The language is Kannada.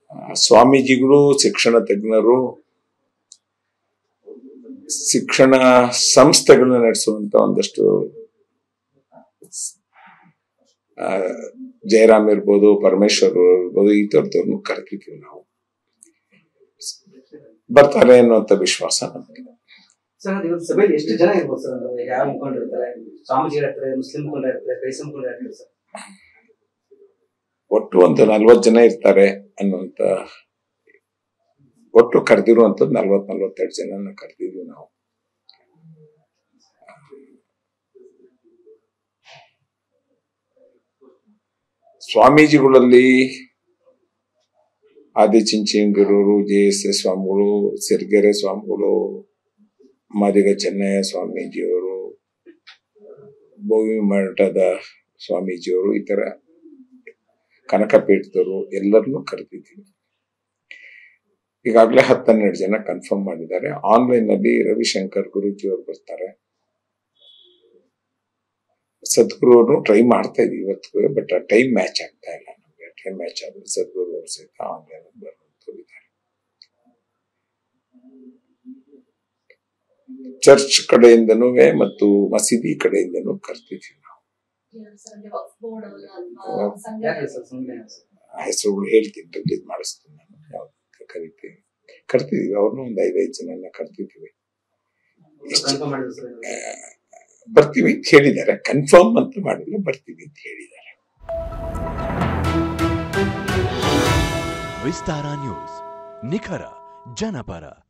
ಆ, ಸ್ವಾಮೀಜಿಗಳು ಶಿಕ್ಷಣ ತಜ್ಞರು ಶಿಕ್ಷಣ ಸಂಸ್ಥೆಗಳನ್ನ ನಡೆಸುವಂತ ಒಂದಷ್ಟು ಆ, ಜಯರಾಮ್ ಇರ್ಬೋದು ಪರಮೇಶ್ವರ್ ಇರ್ಬೋದು ಈ ಥರದವ್ರನ್ನು ಕರೆದಿದ್ದೀವಿ ನಾವು ಬರ್ತಾರೆ ಅನ್ನುವಂಥ ವಿಶ್ವಾಸ ನಮಗೆ ಸರ್ ಅದು ಇವತ್ತು ಸಭೆಯಲ್ಲಿ ಎಷ್ಟು ಜನ ಇರ್ಬೋದು ಸರ್ ಅಂದ್ರೆ ಯಾವ ಮುಖಂಡರು ಇರ್ತಾರೆ ಸ್ವಾಮೀಜಿಗಳು ಇರ್ತಾರೆ ಮುಸ್ಲಿಂ ಮುಖಂಡರು ಇರ್ತಾರೆ ಕ್ರೈಸ್ತ ಮುಖಂಡರು ಇರ್ತಾರೆ ಸರ್ ಒಟ್ಟು ಒಂದು ನಲ್ವತ್ತು ಜನ ಇರ್ತಾರೆ ಅನ್ನುವಂತ ಒಟ್ಟು ಕರೆದಿರುವಂತದ್ದು ನಲ್ವತ್ ನಲ್ವತ್ತೆರಡು ಜನನ ಕರೆದಿದ್ವಿ ನಾವು ಸ್ವಾಮೀಜಿಗಳಲ್ಲಿ ಆದಿಚುಂಚನಗಿರೂರು ಜೆ ಎಸ್ ಎಸ್ ಸ್ವಾಮಿಗಳು ಸಿರ್ಗೆರೆ ಸ್ವಾಮಿಗಳು ಮಾದಿಗ ಚೆನ್ನಯ್ಯ ಸ್ವಾಮೀಜಿಯವರು ಭೂಮಿ ಮಠದ ಸ್ವಾಮೀಜಿಯವರು ಈ ತರ ಕನಕಪೀಠದವರು ಎಲ್ಲರನ್ನೂ ಕರೆದಿದ್ದೀವಿ ಈಗಾಗಲೇ ಹತ್ತೆರಡು ಜನ ಕನ್ಫರ್ಮ್ ಮಾಡಿದ್ದಾರೆ ಆನ್ಲೈನ್ ಅಲ್ಲಿ ರವಿಶಂಕರ್ ಗುರೂಜಿ ಅವರು ಬರ್ತಾರೆ ಸದ್ಗುರು ಅವರು ಟ್ರೈ ಮಾಡ್ತಾ ಇದೀವಿ ಇವತ್ತು ಬಟ್ ಆ ಟೈಮ್ ಮ್ಯಾಚ್ ಆಗ್ತಾ ಇಲ್ಲ ನಮಗೆ ಟೈಮ್ ಮ್ಯಾಚ್ ಆದ್ರೆ ಸದ್ಗುರು ಅವರು ಸಹಿತ ಆನ್ಲೈನ್ ಬರುವಂತವ್ರು ಇದ್ದಾರೆ ಚರ್ಚ್ ಕಡೆಯಿಂದನೂ ಮತ್ತು ಮಸೀದಿ ಕಡೆಯಿಂದನೂ ಕರ್ತಿದ್ವಿ ನಾವು ಯಾರು ಸರ್ ಸಂವಿಧಾನ ಸರ್ ಆ ಹೆಸರುಗಳು ಹೇಳ್ತೀನಿ ರಿಲೀಸ್ ಮಾಡಿಸ್ತೀನಿ ನಾನು ಯಾವ್ದು ಕರಿತೀವಿ ಕರ್ತಿದೀವಿ ಅವ್ರನ್ನೂ ಒಂದು ಐದೈದು ಜನನ ಕರ್ತಿದೀವಿ ಎಷ್ಟು ಕನ್ಫರ್ಮ್ ಮಾಡಿದ್ರು ಸರ್ ಇವಾಗ. ಬರ್ತೀವಿ ಅಂತ ಹೇಳಿದ್ದಾರೆ ಕನ್ಫರ್ಮ್ ಅಂತ ಮಾಡಿಲ್ಲ ಬರ್ತೀವಿ ಅಂತ ಹೇಳಿದ್ದಾರೆ ವಿಸ್ತಾರ ನ್ಯೂಸ್ ನಿಖರ ಜನಪರ